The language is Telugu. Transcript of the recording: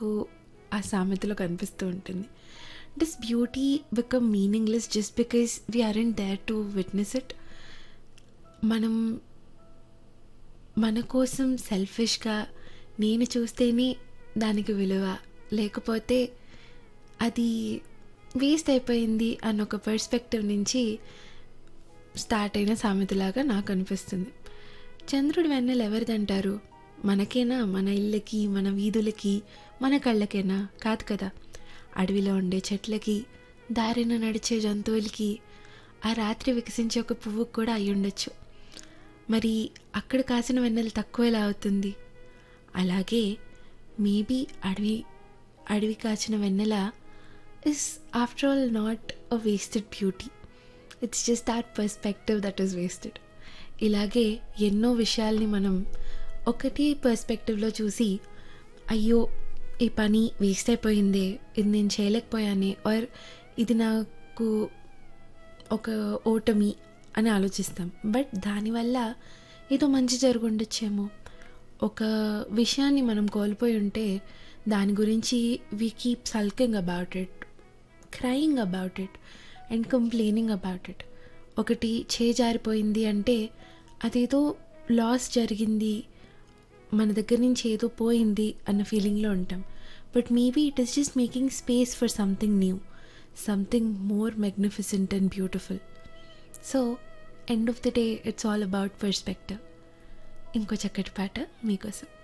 నాకు ఆ సామెతలో కనిపిస్తూ ఉంటుంది this beauty become meaningless just because we aren't there to witness it మనం మన కోసం సెల్ఫిష్గా నేను చూస్తేనే దానికి విలువ లేకపోతే అది వేస్ట్ అయిపోయింది అన్న ఒక పర్స్పెక్టివ్ నుంచి స్టార్ట్ అయిన సామెతలాగా నాకు అనిపిస్తుంది చంద్రుడి వెన్నెలు ఎవరిదంటారు మనకేనా మన ఇళ్ళకి మన వీధులకి మన కళ్ళకేనా కాదు కదా అడవిలో ఉండే చెట్లకి దారిన నడిచే జంతువులకి ఆ రాత్రి వికసించే ఒక పువ్వుకు కూడా అయి ఉండొచ్చు మరి అక్కడ కాసిన వెన్నెల తక్కువ ఎలా అవుతుంది అలాగే మేబీ అడవి అడవి కాచిన వెన్నెల is after all not a wasted beauty it's just that perspective that is wasted ఇలాగే ఎన్నో విషయాల్ని మనం ఒకటి పర్స్పెక్టివ్లో చూసి అయ్యో ఈ పని వేస్ట్ అయిపోయిందే ఇది నేను చేయలేకపోయానే ఆర్ ఇది నాకు ఒక ఓటమి అని ఆలోచిస్తాం బట్ దానివల్ల ఏదో మంచి జరుగుండొచ్చేమో ఒక విషయాన్ని మనం కోల్పోయి ఉంటే దాని గురించి we keep sulking about it crying about it and complaining about it ఒకటి చేజారిపోయింది అంటే అదేదో లాస్ జరిగింది మన దగ్గర నుంచి ఏదో పోయింది అన్న ఫీలింగ్లో ఉంటాం but maybe it is just making space for something new something more magnificent and beautiful so end of the day it's all about perspective ఇంకో చక్కటి పాట మీకోసం